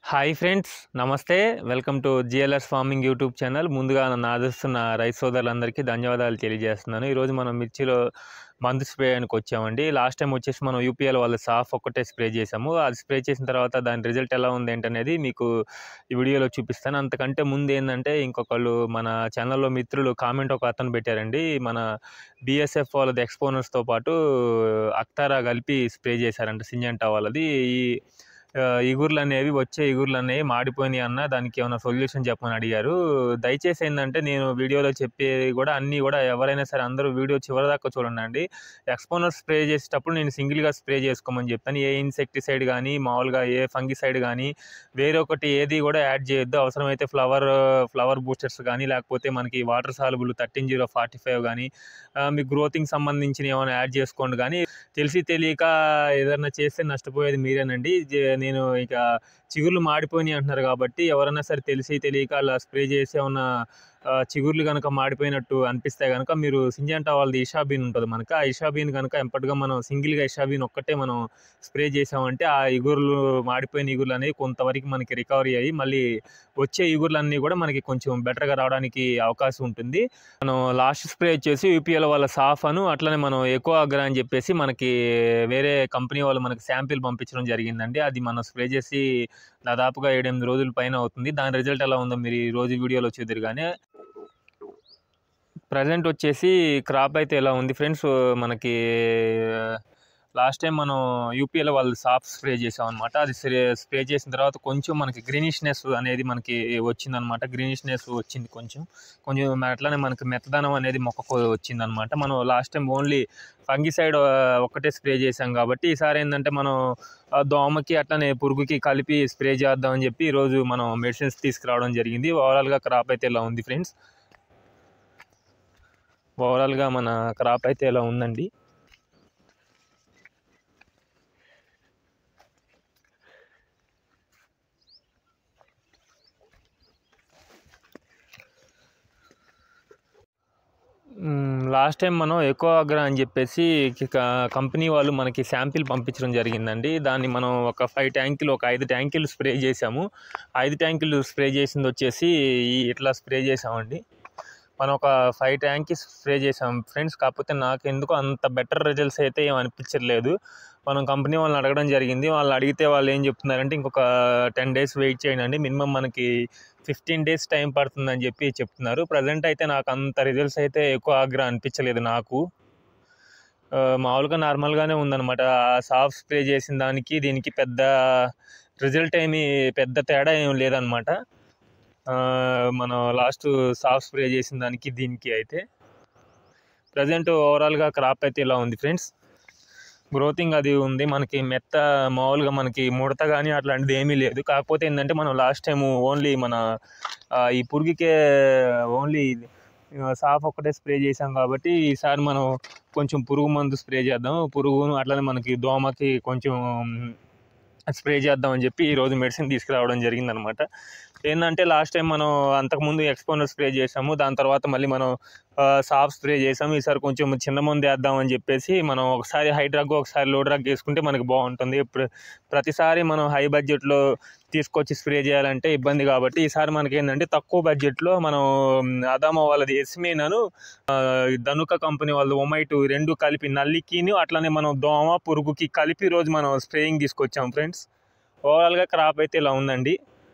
hi friends నమస్తే welcome to GLS farming YouTube channel ముందుగా నన్ను ఆదరిస్తున్న రైతు సోదరులందరికీ ధన్యవాదాలు తెలియజేస్తున్నాను ఈరోజు మనం మిర్చిలో మందు స్ప్రేయానికి వచ్చామండి లాస్ట్ టైం వచ్చేసి మనం యూపీఎల్ వాళ్ళ సాఫ్ ఒక్కటే స్ప్రే చేసాము అది స్ప్రే చేసిన తర్వాత దాని రిజల్ట్ ఎలా ఉంది ఏంటనేది మీకు ఈ వీడియోలో చూపిస్తాను అంతకంటే ముందు ఏంటంటే ఇంకొకళ్ళు మన ఛానల్లో మిత్రులు కామెంట్ ఒక అతను పెట్టారండి మన బిఎస్ఎఫ్ వాళ్ళది ఎక్స్పోనర్స్తో పాటు అక్తారా కలిపి స్ప్రే చేశారంట సింజంటా వాళ్ళది ఈ ఆ, ఇగుర్లు అనేవి వచ్చే ఇగుర్లు అనేవి మాడిపోయినాయి అన్న దానికి ఏమైనా సొల్యూషన్ చెప్పమని అడిగారు దయచేసి ఏంటంటే నేను వీడియోలో చెప్పేది కూడా అన్నీ కూడా ఎవరైనా సరే అందరూ వీడియో చివరిదాకా చూడండి అండి ఎక్స్పోనర్ స్ప్రే చేసేటప్పుడు నేను సింగిల్గా స్ప్రే చేసుకోమని చెప్పాను ఏ ఇన్సెక్టిసైడ్ కానీ మామూలుగా ఏ ఫంగిసైడ్ కానీ వేరే ఒకటి ఏది కూడా యాడ్ చేయొద్దు అవసరమైతే ఫ్లవర్ ఫ్లవర్ బూస్టర్స్ కానీ లేకపోతే మనకి water soluble thirteen zero forty five కానీ మీ గ్రోతింగ్ సంబంధించిన ఏమైనా యాడ్ చేసుకోండి కానీ తెలిసి తెలియక ఏదైనా చేస్తే నష్టపోయేది మీరేనండి జే- నేను ఇక చిగుర్లు మాడిపోయినాయి అంటున్నారు కాబట్టి ఎవరైనా సరే తెలిసి తెలియక అలా స్ప్రే చేసి ఏమన్నా ఆ, చిగుర్లు కనుక మాడిపోయినట్టు అనిపిస్తే కనుక మీరు సింజంటా వాళ్ళది ఇషాబీన్ ఉంటుంది మనకి ఆ ఇషాబీన్ కనుక ఎంపటిగా మనం సింగిల్గా ఇషాబీన్ ఒక్కటే మనం స్ప్రే చేసామంటే ఆ ఇగుర్లు మాడిపోయిన ఇగుర్లు అనేవి కొంతవరకు మనకి రికవరీ అయ్యి మళ్ళీ వచ్చే ఇగుర్లన్నీ కూడా మనకి కొంచెం బెటర్గా రావడానికి అవకాశం ఉంటుంది మనం లాస్ట్ స్ప్రే వచ్చేసి యూపీఎల్ వాళ్ళ సాఫ్ అను అట్లనే మనం ఎక్కువ అగ్ర అని చెప్పేసి మనకి వేరే కంపెనీ వాళ్ళు మనకి శాంపిల్ పంపించడం జరిగిందండి అది మనం స్ప్రే చేసి దాదాపుగా ఏడెనిమిది రోజుల పైన అవుతుంది దాని రిజల్ట్ ఎలా ఉందో మీరు ఈ రోజు వీడియోలో చూద్దరు కానీ ప్రజెంట్ వచ్చేసి క్రాప్ అయితే ఎలా ఉంది ఫ్రెండ్స్ మనకి లాస్ట్ టైం మనం యూపీఎల్ వాళ్ళు సాఫ్ట్ స్ప్రే చేసాం అనమాట అది స్ప్రే స్ప్రే చేసిన తర్వాత కొంచెం మనకి గ్రీనిష్నెస్ అనేది మనకి వచ్చిందనమాట గ్రీనిష్నెస్ వచ్చింది కొంచెం కొంచెం అట్లానే మనకి మెత్తదనం అనేది మొక్కకు వచ్చిందనమాట మనం లాస్ట్ టైం ఓన్లీ ఫంగిసైడ్ ఒక్కటే స్ప్రే చేసాం కాబట్టి ఈసారి ఏంటంటే మనం ఆ దోమకి అట్లనే పురుగుకి కలిపి స్ప్రే చేద్దామని చెప్పి ఈరోజు మనం మెడిసిన్స్ తీసుకురావడం జరిగింది ఓవరాల్గా క్రాప్ అయితే ఇలా ఉంది ఫ్రెండ్స్ ఓవరాల్గా మన క్రాప్ అయితే ఇలా ఉందండి లాస్ట్ టైం మనం ఎక్కువ అగ్ర అని చెప్పేసి క- కంపెనీ వాళ్ళు మనకి శాంపిల్ పంపించడం జరిగిందండి దాన్ని మనం ఒక ఫైవ్ ట్యాంకులు ఒక ఐదు ట్యాంకులు స్ప్రే చేసాము ఐదు ట్యాంకులు స్ప్రే చేసింది వచ్చేసి ఈ ఇట్లా స్ప్రే చేసామండి మనం ఒక ఫైవ్ ట్యాంక్కి స్ప్రే చేసాం ఫ్రెండ్స్ కాకపోతే నాకు ఎందుకు అంత బెటర్ రిజల్ట్స్ అయితే ఏం అనిపించట్లేదు మనం కంపెనీ వాళ్ళని అడగడం జరిగింది వాళ్ళు అడిగితే వాళ్ళు ఏం చెప్తున్నారంటే ఇంకొక టెన్ డేస్ వెయిట్ చేయండి అండి మినిమం మనకి ఫిఫ్టీన్ డేస్ టైం పడుతుందని చెప్పి చెప్తున్నారు ప్రజెంట్ అయితే నాకు అంత రిజల్ట్స్ అయితే ఎక్కువ ఆగ్రహం అనిపించలేదు నాకు ఆ, మామూలుగా నార్మల్గానే ఉందన్నమాట సాఫ్ట్ స్ప్రే చేసిన దానికి దీనికి పెద్ద రిజల్ట్ ఏమి పెద్ద తేడా ఏం లేదనమాట ఆ, మనం లాస్ట్ సాఫ్ట్ స్ప్రే చేసిన దానికి దీనికి అయితే ప్రజెంట్ ఓవరాల్గా క్రాప్ అయితే ఇలా ఉంది ఫ్రెండ్స్ గ్రోతింగ్ అది ఉంది మనకి మెత్త మామూలుగా మనకి ముడత కానీ అట్లాంటిది ఏమీ లేదు కాకపోతే ఏంటంటే మనం లాస్ట్ టైం ఓన్లీ మన ఆ, ఈ పురుగుకే ఓన్లీ సాఫ్ ఒక్కటే స్ప్రే చేసాం కాబట్టి ఈసారి మనం కొంచెం పురుగు మందు స్ప్రే చేద్దాం పురుగును అట్లనే మనకి దోమకి కొంచెం స్ప్రే చేద్దామని చెప్పి ఈరోజు మెడిసిన్ తీసుకురావడం జరిగిందనమాట ఏంటంటే లాస్ట్ టైం మనం అంతకుముందు ఎక్స్పోనర్ స్ప్రే చేసాము దాని తర్వాత మళ్ళీ మనం సాఫ్ స్ప్రే చేసాము ఈసారి కొంచెం చిన్న మందు వేద్దామని చెప్పేసి మనం ఒకసారి హై డ్రగ్ ఒకసారి లో డ్రగ్ వేసుకుంటే మనకి బాగుంటుంది ఇప్పుడు ప్రతిసారి మనం హై బడ్జెట్లో తీసుకొచ్చి స్ప్రే చేయాలంటే ఇబ్బంది కాబట్టి ఈసారి మనకి ఏంటంటే తక్కువ బడ్జెట్లో మనం అదామా వాళ్ళది ఎస్మీనను ధనుక కంపెనీ వాళ్ళది ఒమైట్ రెండు కలిపి నల్లికిను అట్లనే మనం దోమ పురుగుకి కలిపి ఈరోజు మనం స్ప్రేయింగ్ తీసుకొచ్చాం ఫ్రెండ్స్ ఓవరాల్గా క్రాప్ అయితే ఇలా ఉందండి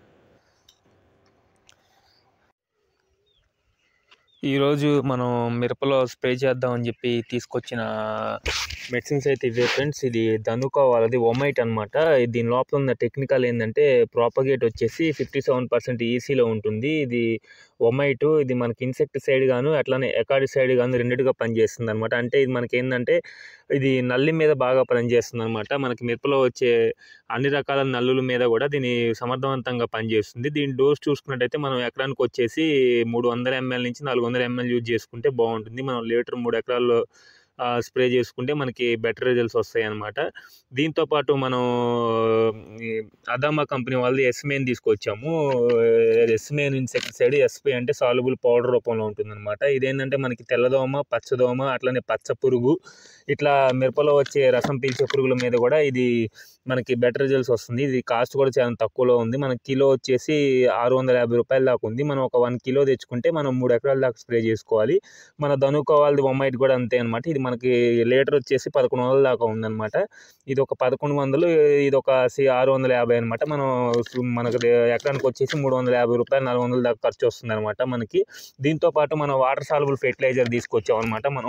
ఈరోజు మనం మిరపలో స్ప్రే చేద్దామని చెప్పి తీసుకొచ్చిన మెడిసిన్స్ అయితే ఇవే ఫ్రెండ్స్ ఇది ధనుక వాళ్ళది ఒమైట్ అనమాట దీని లోపల ఉన్న టెక్నికల్ ఏంటంటే ప్రాపగేట్ వచ్చేసి ఫిఫ్టీ సెవెన్ పర్సెంట్ ఈసీలో ఉంటుంది ఇది ఒమైట్ ఇది మనకి ఇన్సెక్టిసైడ్ గాను అట్లానే ఎకాడిసైడ్ గాను రెండిటిగా పనిచేస్తుంది అనమాట అంటే ఇది మనకి ఏంటంటే ఇది నల్లి మీద బాగా పనిచేస్తుంది అనమాట మనకి మిరపలో వచ్చే అన్ని రకాల నల్లుల మీద కూడా దీని సమర్థవంతంగా పనిచేస్తుంది దీని డోస్ చూసుకున్నట్టయితే మనం ఎకరానికి వచ్చేసి మూడు వందల ఎంఎల్ నుంచి నాలుగు వందల ఎంఎల్ యూజ్ చేసుకుంటే బాగుంటుంది మనం లీటర్ మూడు ఎకరాల్లో స్ప్రే చేసుకుంటే మనకి బెటర్ రిజల్ట్స్ వస్తాయి అనమాట దీంతో పాటు మనం ఈ అదామా కంపెనీ వాళ్ళది ఎస్మేన్ తీసుకొచ్చాము ఎస్మేన్ ఇన్సెక్టిసైడ్ ఎస్పీ అంటే సాల్యుబుల్ పౌడర్ రూపంలో ఉంటుందన్నమాట ఇదేంటంటే మనకి తెల్లదోమ పచ్చదోమ అట్లనే పచ్చ పురుగు ఇట్లా మిరపలో వచ్చే రసం పీల్చే పురుగుల మీద కూడా ఇది మనకి బెటర్ రిజల్ట్స్ వస్తుంది ఇది కాస్ట్ కూడా చాలా తక్కువలో ఉంది మనకి కిలో వచ్చేసి ఆరు వందల యాభై రూపాయల దాకా ఉంది మనం ఒక వన్ కిలో తెచ్చుకుంటే మనం మూడు ఎకరాల దాకా స్ప్రే చేసుకోవాలి మన ధనుక వాళ్ళది ఒమ్మైట్ కూడా అంతే అనమాట ఇది మనకి లీటర్ వచ్చేసి పదకొండు వందల దాకా ఉందన్నమాట ఇది ఒక పదకొండు వందలు ఇది ఒక సి- ఆరు వందల యాభై అనమాట మనం సు- మనకు దే- ఎకరానికి వచ్చేసి మూడు వందల యాభై రూపాయలు నాలుగు వందల దాకా ఖర్చు వస్తుంది అనమాట మనకి దీంతో పాటు మనం వాటర్ సాల్బుల్ ఫెర్టిలైజర్ తీసుకొచ్చాం అనమాట మనం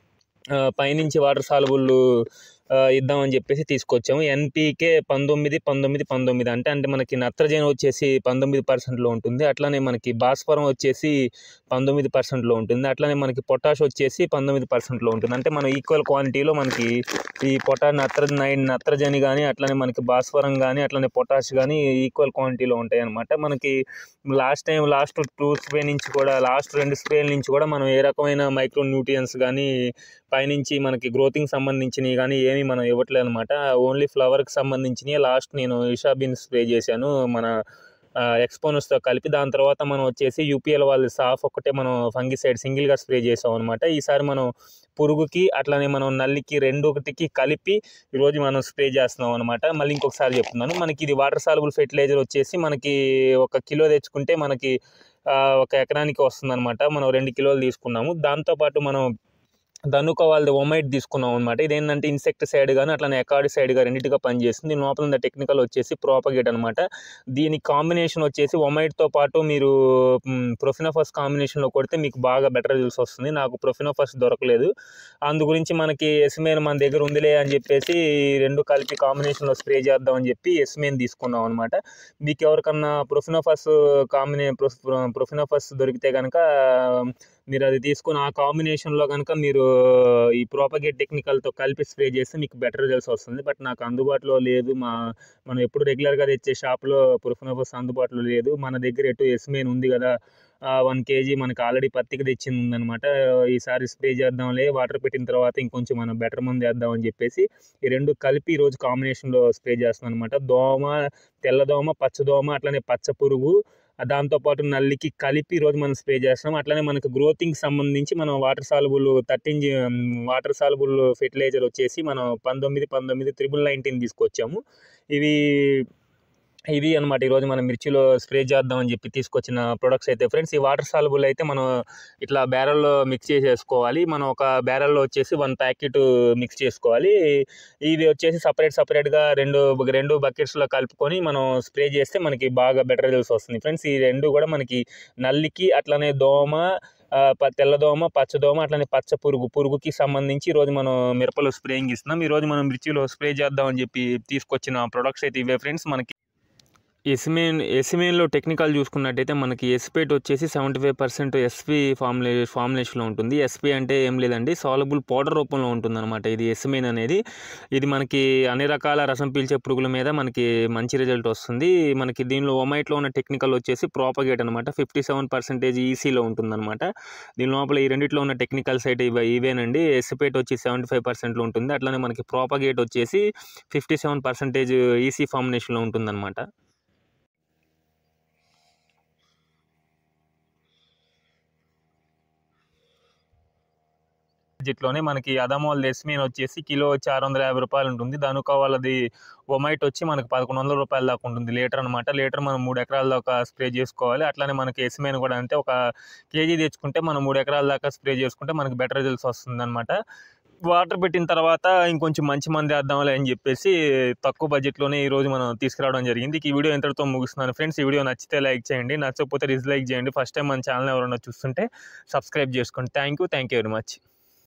ఆ, పైనుంచి వాటర్ సాల్బుల్ ఇద్దామని చెప్పేసి తీసుకొచ్చాము ఎన్పీకే పంతొమ్మిది పంతొమ్మిది పంతొమ్మిది అంటే అంటే మనకి నత్రజని వచ్చేసి పంతొమ్మిది పర్సెంట్లో ఉంటుంది అట్లానే మనకి భాస్వరం వచ్చేసి పంతొమ్మిది పర్సెంట్లో ఉంటుంది అట్లానే మనకి పొటాష్ వచ్చేసి పంతొమ్మిది పర్సెంట్లో ఉంటుంది అంటే మనం ఈక్వల్ క్వాంటిటీలో మనకి ఈ పొటా నత్ర నైన్ నత్రజని కానీ అట్లనే మనకి భాస్వరం కానీ అట్లనే పొటాష్ కానీ ఈక్వల్ క్వాంటిటీలో ఉంటాయి అనమాట మనకి last time last two spray నుంచి కూడా లాస్ట్ రెండు స్ప్రేల నుంచి కూడా మనం ఏ రకమైన మైక్రో న్యూట్రియన్స్ కానీ పైనుంచి మనకి గ్రోతింగ్ సంబంధించినవి కానీ ఏమీ మనం ఇవ్వట్లేదు అనమాట ఓన్లీ ఫ్లవర్కి సంబంధించినవి లాస్ట్ నేను ఇషా బీన్ స్ప్రే చేశాను మన ఎక్స్పోనస్తో కలిపి దాని తర్వాత మనం వచ్చేసి యూపీఎల్ వాళ్ళు సాఫ్ ఒకటే మనం ఫంగిసైడ్ సింగిల్గా స్ప్రే చేసాం అనమాట ఈసారి మనం పురుగుకి అట్లానే మనం నల్లికి రెండొకటికి కలిపి ఈరోజు మనం స్ప్రే చేస్తున్నాం అనమాట మళ్ళీ ఇంకొకసారి చెప్తున్నాను మనకి ఇది వాటర్ సాల్బుల్ ఫెర్టిలైజర్ వచ్చేసి మనకి ఒక కిలో తెచ్చుకుంటే మనకి ఆ, ఒక ఎకరానికి వస్తుందన్నమాట మనం రెండు కిలోలు తీసుకున్నాము దాంతోపాటు మనం ధనుక వాళ్ళది ఒమైట్ తీసుకున్నాం అనమాట ఇదేంటంటే ఇన్సెక్టిసైడ్ కానీ అట్లనే ఎకాడిసైడ్ గా రెండింటిగా పనిచేస్తుంది దీని లోపల ఉన్న టెక్నికల్ వచ్చేసి ప్రోపగేట్ అనమాట దీని కాంబినేషన్ వచ్చేసి ఒమైట్తో పాటు మీరు ప్రొఫినోఫస్ కాంబినేషన్లో కొడితే మీకు బాగా బెటర్ రిజల్ట్స్ వస్తుంది నాకు ప్రొఫినోఫస్ దొరకలేదు అందు గురించి మనకి ఎస్మేన్ మన దగ్గర ఉందిలే అని చెప్పేసి ఈ రెండు కలిపి కాంబినేషన్లో స్ప్రే చేద్దాం అని చెప్పి ఎస్మేన్ తీసుకున్నాం అనమాట మీకు ఎవరికన్నా ప్రొఫినోఫస్ కాంబినే ప్రొఫినోఫస్ దొరికితే కనుక మీరు అది తీసుకొని ఆ కాంబినేషన్లో కనుక మీరు ఈ ప్రోపగేట్ టెక్నికల్తో కలిపి స్ప్రే చేస్తే మీకు బెటర్ రిజల్ట్స్ వస్తుంది బట్ నాకు అందుబాటులో లేదు మా మనం ఎప్పుడు రెగ్యులర్గా తెచ్చే షాప్లో ప్రొఫినోఫస్ అందుబాటులో లేదు మన దగ్గర ఎటు ఎస్మేన్ ఉంది కదా వన్ కేజీ మనకి ఆల్రెడీ పత్తికి తెచ్చింది ఉందన్నమాట ఈసారి స్ప్రే చేద్దాంలే వాటర్ పెట్టిన తర్వాత ఇంకొంచెం మనం బెటర్ మంది వేద్దామని చెప్పేసి ఈ రెండు కలిపి ఈరోజు కాంబినేషన్లో స్ప్రే చేస్తున్నాం అనమాట దోమ తెల్లదోమ పచ్చదోమ అట్లనే పచ్చ పురుగు ఆ దాంతోపాటు నల్లికి కలిపి ఈరోజు మనం స్ప్రే చేస్తున్నాం అట్లనే మనకు గ్రోతింగ్ సంబంధించి మనం water soluble thirteen water soluble fertiliser వచ్చేసి మనం పంతొమ్మిది పంతొమ్మిది త్రిబుల్ నైన్టీన్ తీసుకొచ్చాము ఇవి ఇవి అనమాట ఈరోజు మనం మిర్చిలో స్ప్రే చేద్దామని చెప్పి తీసుకొచ్చిన ప్రొడక్ట్స్ అయితే ఫ్రెండ్స్ ఈ వాటర్ సాల్బుల్ అయితే మనం ఇట్లా బ్యారల్లో మిక్స్ చేసేసుకోవాలి మనం ఒక బ్యారల్లో వచ్చేసి వన్ ప్యాకెట్ మిక్స్ చేసుకోవాలి ఇవి వచ్చేసి సపరేట్ సపరేట్గా రెండు రెండు బకెట్స్లో కలుపుకొని మనం స్ప్రే చేస్తే మనకి బాగా బెటర్ రిజల్ట్స్ వస్తుంది ఫ్రెండ్స్ ఈ రెండు కూడా మనకి నల్లికి అట్లనే దోమ ఆ, ప- తెల్లదోమ పచ్చదోమ అట్లనే పచ్చ పురుగు పురుగుకి సంబంధించి ఈరోజు మనం మిరపలో స్ప్రేయింగ్ ఇస్తున్నాం ఈరోజు మనం మిర్చిలో స్ప్రే చేద్దామని చెప్పి తీసుకొచ్చిన ప్రొడక్ట్స్ అయితే ఇవే ఫ్రెండ్స్ మనకి ఎస్మెయిన్ ఎస్మెయిన్లో టెక్నికల్ చూసుకున్నట్టయితే మనకి ఎస్పేట్ వచ్చేసి సెవెంటీ ఫైవ్ పర్సెంట్ ఎస్పీ ఫార్ములే ఫార్ములేషన్లో ఉంటుంది ఎస్పీ అంటే ఏం లేదండి సాలబుల్ పౌడర్ రూపంలో ఉంటుంది అనమాట ఇది ఎస్మెయిన్ అనేది ఇది మనకి అన్ని రకాల రసం పీల్చే పురుగుల మీద మనకి మంచి రిజల్ట్ వస్తుంది మనకి దీనిలో ఒమైట్లో ఉన్న టెక్నికల్ వచ్చేసి ప్రాపగేట్ అనమాట ఫిఫ్టీ సెవెన్ పర్సెంటేజ్ ఈసీలో ఉంటుందన్నమాట దీని లోపల ఈ రెండిట్లో ఉన్న టెక్నికల్స్ అయితే ఇవి ఇవేనండి ఎస్పేట్ వచ్చి సెవెంటీ ఫైవ్ పర్సెంట్లో ఉంటుంది అట్లనే మనకి ప్రాపగేట్ వచ్చేసి ఫిఫ్టీ సెవెన్ పర్సెంటేజ్ ఈసీ ఫార్ములేషన్లో ఉంటుందన్నమాట బడ్జెట్లోనే మనకి అదమోల్ ఎస్మీన్ వచ్చేసి కిలో వచ్చి ఆరు వందల యాభై రూపాయలు ఉంటుంది దానికో వాళ్ళది ఒమైట్ వచ్చి మనకి పదకొండు వందల రూపాయల దాకా ఉంటుంది లీటర్ అనమాట లీటర్ మనం మూడు ఎకరాల దాకా స్ప్రే చేసుకోవాలి అట్లానే మనకి ఎస్మీన్ కూడా అంతే ఒక కేజీ తెచ్చుకుంటే మనం మూడు ఎకరాల దాకా స్ప్రే చేసుకుంటే మనకి బెటర్ రిజల్ట్స్ వస్తుంది అనమాట వాటర్ పెట్టిన తర్వాత ఇంకొంచెం మంచి మంది వేద్దాంలే అని చెప్పేసి తక్కువ బడ్జెట్లోనే ఈ రోజు మనం తీసుకురావడం జరిగింది ఈ వీడియో ఎంతటితో ముగిస్తున్నాను ఫ్రెండ్స్ ఈ వీడియో నచ్చితే లైక్ చేయండి నచ్చకపోతే డిస్లైక్ చేయండి ఫస్ట్ టైం మన ఛానల్ ఎవరైనా చూస్తుంటే సబ్స్క్రైబ్ చేసుకోండి thank you thank you very much